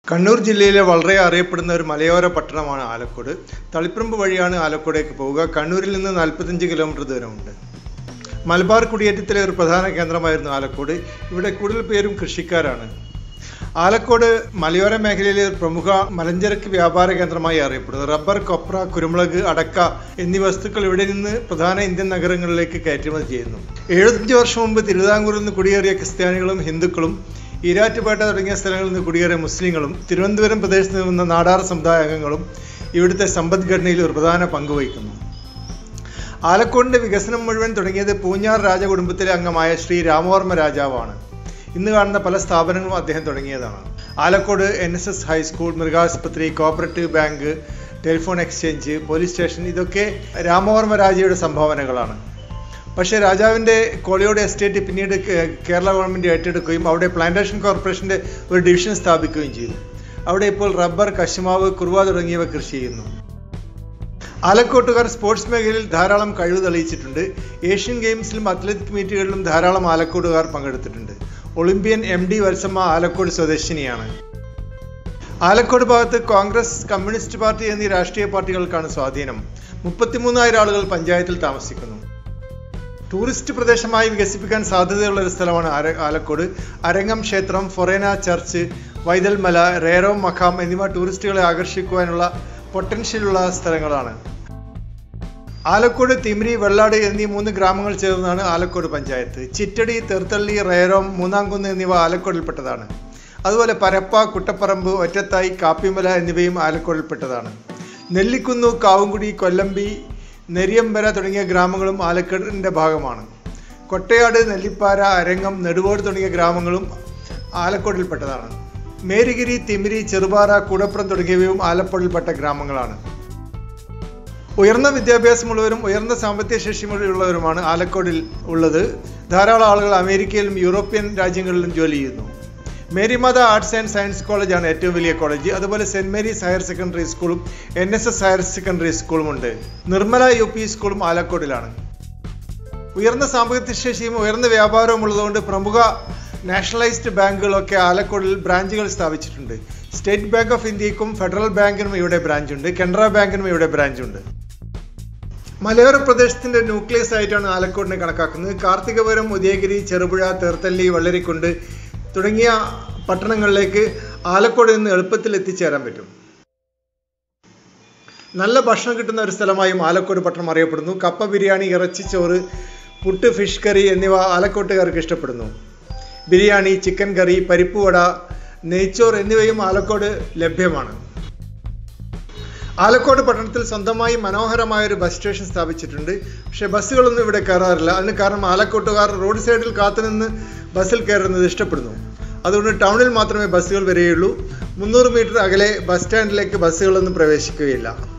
കണ്ണൂർ ജില്ലയിലെ വളരെ അറിയപ്പെടുന്ന ഒരു മലയോര പട്ടണമാണ് ആലക്കോട് തളിപ്പറമ്പ് വഴിയാണ് ആലക്കോടേക്ക് പോവുക കണ്ണൂരിൽ നിന്ന് നാൽപ്പത്തഞ്ച് കിലോമീറ്റർ ദൂരമുണ്ട് മലബാർ കുടിയേറ്റത്തിലെ ഒരു പ്രധാന കേന്ദ്രമായിരുന്നു ആലക്കോട് ഇവിടെ കൂടുതൽ പേരും കൃഷിക്കാരാണ് ആലക്കോട് മലയോര മേഖലയിലെ ഒരു പ്രമുഖ മലഞ്ചരക്ക് വ്യാപാര കേന്ദ്രമായി അറിയപ്പെടുന്നു റബ്ബർ കൊപ്ര കുരുമുളക് അടക്ക എന്നീ വസ്തുക്കൾ ഇവിടെ നിന്ന് പ്രധാന ഇന്ത്യൻ നഗരങ്ങളിലേക്ക് കയറ്റുമതി ചെയ്യുന്നു എഴുപത്തഞ്ച് വർഷം മുമ്പ് തിരുവിതാംകൂറിൽ നിന്ന് കുടിയേറിയ ക്രിസ്ത്യാനികളും ഹിന്ദുക്കളും ഈരാറ്റുപേട്ട തുടങ്ങിയ സ്ഥലങ്ങളിൽ നിന്ന് കുടിയേറിയ മുസ്ലിങ്ങളും തിരുവനന്തപുരം പ്രദേശത്ത് നിന്ന നാടാർ സമുദായ അംഗങ്ങളും ഇവിടുത്തെ സമ്പദ്ഘടനയിൽ ഒരു പ്രധാന പങ്ക് വഹിക്കുന്നു ആലക്കോടിന്റെ വികസനം മുഴുവൻ തുടങ്ങിയത് പൂഞ്ഞാർ രാജകുടുംബത്തിലെ അംഗമായ ശ്രീ രാമവർമ്മ രാജാവാണ് ഇന്ന് കാണുന്ന പല സ്ഥാപനങ്ങളും അദ്ദേഹം തുടങ്ങിയതാണ് Alakode N S S high school മൃഗാശുപത്രി cooperative bank telephone exchange police station ഇതൊക്കെ രാമവർമ്മ രാജയുടെ സംഭാവനകളാണ് പക്ഷേ രാജാവിൻ്റെ കോളിയോട് എസ്റ്റേറ്റ് പിന്നീട് കേ- കേരള ഗവൺമെൻറ് ഏറ്റെടുക്കുകയും അവിടെ പ്ലാന്റേഷൻ കോർപ്പറേഷൻ്റെ ഒരു ഡിവിഷൻ സ്ഥാപിക്കുകയും ചെയ്തു അവിടെ ഇപ്പോൾ റബ്ബർ കശുമാവ് കുറുവ തുടങ്ങിയവ കൃഷി ചെയ്യുന്നു ആലക്കോട്ടുകാർ സ്പോർട്സ് മേഖലയിൽ ധാരാളം കഴിവ് തെളിയിച്ചിട്ടുണ്ട് ഏഷ്യൻ ഗെയിംസിലും അത്ലറ്റിക് മീറ്റുകളിലും ധാരാളം ആലക്കോട്ടുകാർ പങ്കെടുത്തിട്ടുണ്ട് Olympian M D Valsamma Alakode സ്വദേശിനിയാണ് ആലക്കോട് ഭാഗത്ത് കോൺഗ്രസ് കമ്മ്യൂണിസ്റ്റ് പാർട്ടി എന്നീ രാഷ്ട്രീയ പാർട്ടികൾക്കാണ് സ്വാധീനം മുപ്പത്തിമൂന്നായിരം ആളുകൾ പഞ്ചായത്തിൽ താമസിക്കുന്നു ടൂറിസ്റ്റ് പ്രദേശമായി വികസിപ്പിക്കാൻ സാധ്യതയുള്ള ഒരു സ്ഥലമാണ് ആര- ആലക്കോട് അരങ്ങം ക്ഷേത്രം ഫൊറേന ചർച്ച് വൈതൽമല റേറോ മഖാം എന്നിവ ടൂറിസ്റ്റുകളെ ആകർഷിക്കുവാനുള്ള പൊട്ടൻഷ്യലുള്ള സ്ഥലങ്ങളാണ് ആലക്കോട് തിമിരി വെള്ളാട് എന്നീ മൂന്ന് ഗ്രാമങ്ങൾ ചേർന്നാണ് ആലക്കോട് പഞ്ചായത്ത് ചിറ്റടി തെർത്തള്ളി റേറോം മൂന്നാംകുന്ന് എന്നിവ ആലക്കോടിൽപ്പെട്ടതാണ് അതുപോലെ പരപ്പ കുട്ടപ്പറമ്പ് ഒറ്റത്തായി കാപ്പിമല എന്നിവയും ആലക്കോടിൽപ്പെട്ടതാണ് നെല്ലിക്കുന്ന് കാവുംകുടി കൊല്ലമ്പി നെരിയമ്പര തുടങ്ങിയ ഗ്രാമങ്ങളും ആലക്കോടിൻ്റെ ഭാഗമാണ് കൊട്ടയാട് നെല്ലിപ്പാര അരങ്ങം നെടുവോട് തുടങ്ങിയ ഗ്രാമങ്ങളും ആലക്കോടിൽപ്പെട്ടതാണ് മേരിഗിരി തിമിരി ചെറുപാറ കൂടപ്പുറം തുടങ്ങിയവയും ആലപ്പുഴയിൽപ്പെട്ട ഗ്രാമങ്ങളാണ് ഉയർന്ന വിദ്യാഭ്യാസമുള്ളവരും ഉയർന്ന സാമ്പത്തിക ശേഷിയുള്ളവരുമാണ് ആലക്കോടിൽ ഉള്ളത് ധാരാളം ആളുകൾ അമേരിക്കയിലും യൂറോപ്യൻ രാജ്യങ്ങളിലും ജോലി ചെയ്യുന്നു മേരിമാത ആർട്സ് ആൻഡ് സയൻസ് കോളേജാണ് ഏറ്റവും വലിയ കോളേജ് അതുപോലെ സെന്റ് മേരീസ് ഹയർ സെക്കൻഡറി സ്കൂളും N S S higher secondary സ്കൂളും ഉണ്ട് നിർമ്മല യു പി സ്കൂളും ആലക്കോടിലാണ് ഉയർന്ന സാമ്പത്തിക ശേഷിയും ഉയർന്ന വ്യാപാരവും ഉള്ളതുകൊണ്ട് പ്രമുഖ നാഷണലൈസ്ഡ് ബാങ്കുകളൊക്കെ ആലക്കോടിൽ ബ്രാഞ്ചുകൾ സ്ഥാപിച്ചിട്ടുണ്ട് സ്റ്റേറ്റ് ബാങ്ക് ഓഫ് ഇന്ത്യക്കും ഫെഡറൽ ബാങ്കിനും ഇവിടെ ബ്രാഞ്ചുണ്ട് കനറ ബാങ്കിനും ഇവിടെ ബ്രാഞ്ചുണ്ട് മലയോര പ്രദേശത്തിന്റെ ന്യൂക്ലിയസ് ആയിട്ടാണ് ആലക്കോടിനെ കണക്കാക്കുന്നത് കാർത്തികപുരം ഉദയഗിരി ചെറുപുഴ തേർത്തല്ലി വള്ളരിക്കുണ്ട് തുടങ്ങിയ പട്ടണങ്ങളിലേക്ക് ആലക്കോട് നിന്ന് എളുപ്പത്തിൽ എത്തിച്ചേരാൻ പറ്റും നല്ല ഭക്ഷണം കിട്ടുന്ന ഒരു സ്ഥലമായും ആലക്കോട് പട്ടണം അറിയപ്പെടുന്നു കപ്പ ബിരിയാണി ഇറച്ചിച്ചോറ് പുട്ട് ഫിഷ് കറി എന്നിവ ആലക്കോട്ടുകാർക്ക് ഇഷ്ടപ്പെടുന്നു ബിരിയാണി ചിക്കൻ കറി പരിപ്പുവട നെയ്ച്ചോർ എന്നിവയും ആലക്കോട് ലഭ്യമാണ് ആലക്കോട് പട്ടണത്തിൽ സ്വന്തമായി മനോഹരമായ ഒരു ബസ് സ്റ്റേഷൻ സ്ഥാപിച്ചിട്ടുണ്ട് പക്ഷേ ബസ്സുകളൊന്നും ഇവിടെ കയറാറില്ല അതിന് കാരണം ആലക്കോട്ടുകാർ റോഡ് സൈഡിൽ കാത്തുനിന്ന് ബസ്സിൽ കയറുന്നത് ഇഷ്ടപ്പെടുന്നു അതുകൊണ്ട് ടൗണിൽ മാത്രമേ ബസ്സുകൾ വരികയുള്ളൂ മുന്നൂറ് മീറ്റർ അകലെ ബസ് സ്റ്റാൻഡിലേക്ക് ബസ്സുകളൊന്നും പ്രവേശിക്കുകയില്ല